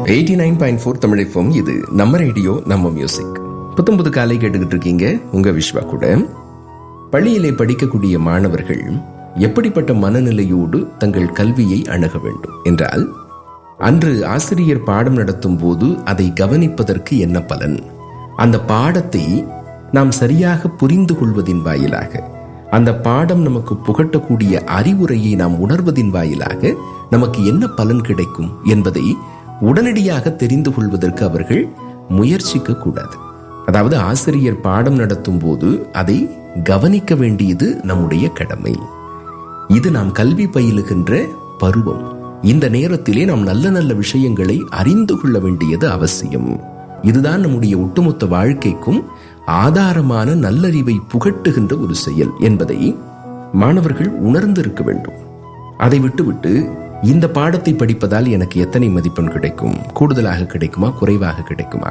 eighty nine point four தமிழிஃபம் இது நம்ம ரேடியோ நம்ம மியூசிக் புத்தம்புது காலை கேட்டுக்கிட்டு இருக்கீங்க உங்க விஸ்வா கூட பள்ளியிலே படிக்கக்கூடிய மாணவர்கள் எப்படிப்பட்ட மனநிலையோடு தங்கள் கல்வியை அணுக வேண்டும் என்றால் அன்று ஆசிரியர் பாடம் நடத்தும் போது அதை கவனிப்பதற்கு என்ன பலன் அந்த பாடத்தை நாம் சரியாக புரிந்து கொள்வதின் வாயிலாக அந்த பாடம் நமக்கு புகட்டக்கூடிய அறிவுரையை நாம் உணர்வதின் வாயிலாக நமக்கு என்ன பலன் கிடைக்கும் என்பதை உடனடியாக தெரிந்து கொள்வதற்கு அவர்கள் முயற்சிக்க கூடாது அதாவது ஆசிரியர் பாடம் நடத்தும் போது அதை கவனிக்க வேண்டியது நம்முடைய கடமை இது நாம் கல்வி பயிலுகின்ற பருவம் இந்த நேரத்திலே நாம் நல்ல நல்ல விஷயங்களை அறிந்து கொள்ள வேண்டியது அவசியம் இதுதான் நம்முடைய ஒட்டுமொத்த வாழ்க்கைக்கும் ஆதாரமான நல்லறிவை புகட்டுகின்ற ஒரு செயல் என்பதை மாணவர்கள் உணர்ந்திருக்க வேண்டும் அதை விட்டுவிட்டு இந்த பாடத்தை படிப்பதால் எனக்கு எத்தனை மதிப்பெண் கிடைக்கும் கூடுதலாக கிடைக்குமா குறைவாக கிடைக்குமா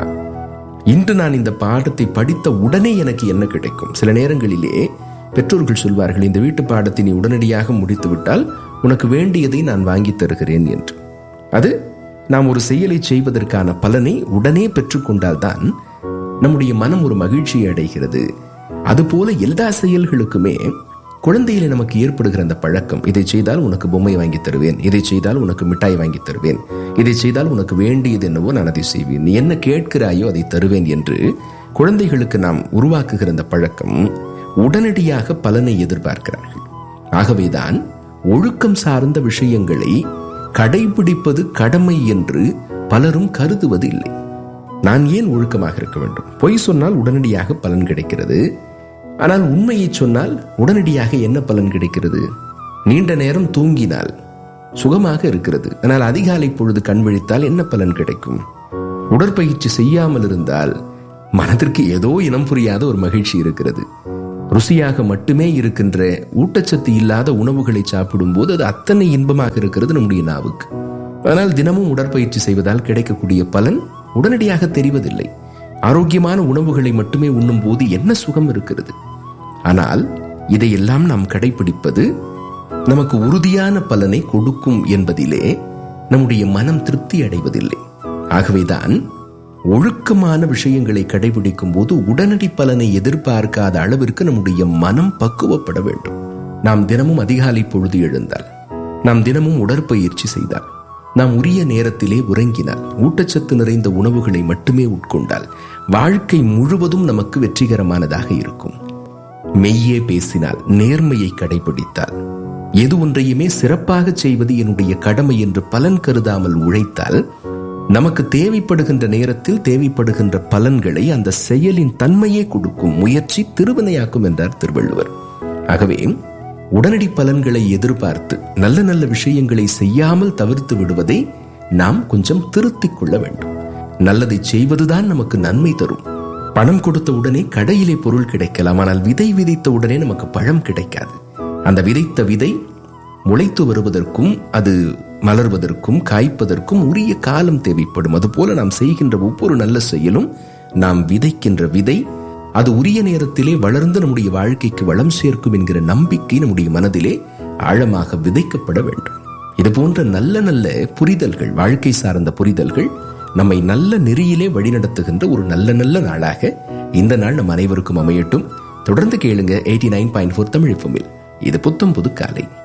இன்று நான் இந்த பாடத்தை படித்த உடனே எனக்கு என்ன கிடைக்கும் சில நேரங்களிலே பெற்றோர்கள் சொல்வார்கள் இந்த வீட்டு பாடத்தை நீ உடனடியாக முடித்து விட்டால் உனக்கு வேண்டியதை நான் வாங்கி தருகிறேன் என்று அது நாம் ஒரு செயலை செய்வதற்கான பலனை உடனே பெற்றுக்கொண்டால்தான் நம்முடைய மனம் ஒரு மகிழ்ச்சியை அடைகிறது அதுபோல எல்லா செயல்களுக்குமே குழந்தையில நமக்கு ஏற்படுகிற அந்த பழக்கம் இதை செய்தால் உனக்கு பொம்மை வாங்கி தருவேன் இதை செய்தால் உனக்கு மிட்டாய் வாங்கி தருவேன் இதை செய்தால் உனக்கு வேண்டியது என்னவோ நான் அதை செய்வேன் நீ என்ன கேட்கிறாயோ அதை தருவேன் என்று குழந்தைகளுக்கு நாம் உருவாக்குகிற அந்த பழக்கம் உடனடியாக பலனை எதிர்பார்க்கிறார்கள் ஆகவேதான் ஒழுக்கம் சார்ந்த விஷயங்களை கடைபிடிப்பது கடமை என்று பலரும் கருதுவது இல்லை நான் ஏன் ஒழுக்கமாக இருக்க வேண்டும் பொய் சொன்னால் உடனடியாக பலன் கிடைக்கிறது ஆனால் உண்மையை சொன்னால் உடனடியாக என்ன பலன் கிடைக்கிறது நீண்ட நேரம் தூங்கினால் சுகமாக இருக்கிறது ஆனால் அதிகாலை பொழுது கண் விழித்தால் என்ன பலன் கிடைக்கும் உடற்பயிற்சி செய்யாமல் இருந்தால் மனதிற்கு ஏதோ இனம் புரியாத ஒரு மகிழ்ச்சி இருக்கிறது ருசியாக மட்டுமே இருக்கின்ற ஊட்டச்சத்து இல்லாத உணவுகளை சாப்பிடும் போது அது அத்தனை இன்பமாக இருக்கிறது நம்முடைய நாவுக்கு ஆனால் தினமும் உடற்பயிற்சி செய்வதால் கிடைக்கக்கூடிய பலன் உடனடியாக தெரிவதில்லை ஆரோக்கியமான உணவுகளை மட்டுமே உண்ணும் போது என்ன சுகம் இருக்கிறது ஆனால் இதையெல்லாம் நாம் கடைபிடிப்பது நமக்கு உறுதியான பலனை கொடுக்கும் என்பதிலே நம்முடைய மனம் திருப்தி அடைவதில்லை ஆகவேதான் ஒழுக்கமான விஷயங்களை கடைபிடிக்கும் போது உடனடி பலனை எதிர்பார்க்காத அளவிற்கு நம்முடைய மனம் பக்குவப்பட வேண்டும் நாம் தினமும் அதிகாலை பொழுது எழுந்தால் நாம் தினமும் உடற்பயிற்சி செய்தால் நாம் உரிய நேரத்திலே உறங்கினால் ஊட்டச்சத்து நிறைந்த உணவுகளை மட்டுமே உட்கொண்டால் வாழ்க்கை முழுவதும் நமக்கு வெற்றிகரமானதாக இருக்கும் மெய்யே பேசினால் நேர்மையை கடைபிடித்தால் எது ஒன்றையுமே சிறப்பாக செய்வது என்னுடைய கடமை என்று பலன் கருதாமல் உழைத்தால் நமக்கு தேவைப்படுகின்ற நேரத்தில் தேவைப்படுகின்ற பலன்களை அந்த செயலின் தன்மையே கொடுக்கும் முயற்சி திருவினையாக்கும் என்றார் திருவள்ளுவர் ஆகவே உடனடி பலன்களை எதிர்பார்த்து நல்ல நல்ல விஷயங்களை செய்யாமல் தவிர்த்து விடுவதை நாம் கொஞ்சம் திருத்திக் கொள்ள வேண்டும் நல்லதை செய்வதுதான் நமக்கு நன்மை தரும் பணம் கொடுத்த உடனே கடையிலே பொருள் கிடைக்கலாம் ஆனால் விதை விதைத்த உடனே நமக்கு பழம் கிடைக்காது அந்த விதைத்த விதை முளைத்து வருவதற்கும் அது மலர்வதற்கும் காய்ப்பதற்கும் உரிய காலம் தேவைப்படும் அதுபோல நாம் செய்கின்ற ஒவ்வொரு நல்ல செயலும் நாம் விதைக்கின்ற விதை அது உரிய நேரத்திலே வளர்ந்து நம்முடைய வாழ்க்கைக்கு வளம் சேர்க்கும் என்கிற நம்பிக்கை நம்முடைய மனதிலே ஆழமாக விதைக்கப்பட வேண்டும் இது போன்ற நல்ல நல்ல புரிதல்கள் வாழ்க்கை சார்ந்த புரிதல்கள் நம்மை நல்ல நெறியிலே வழிநடத்துகின்ற ஒரு நல்ல நல்ல நாளாக இந்த நாள் நம் அனைவருக்கும் அமையட்டும் தொடர்ந்து கேளுங்க eighty nine point four Tamil இது புத்தம் புது காலை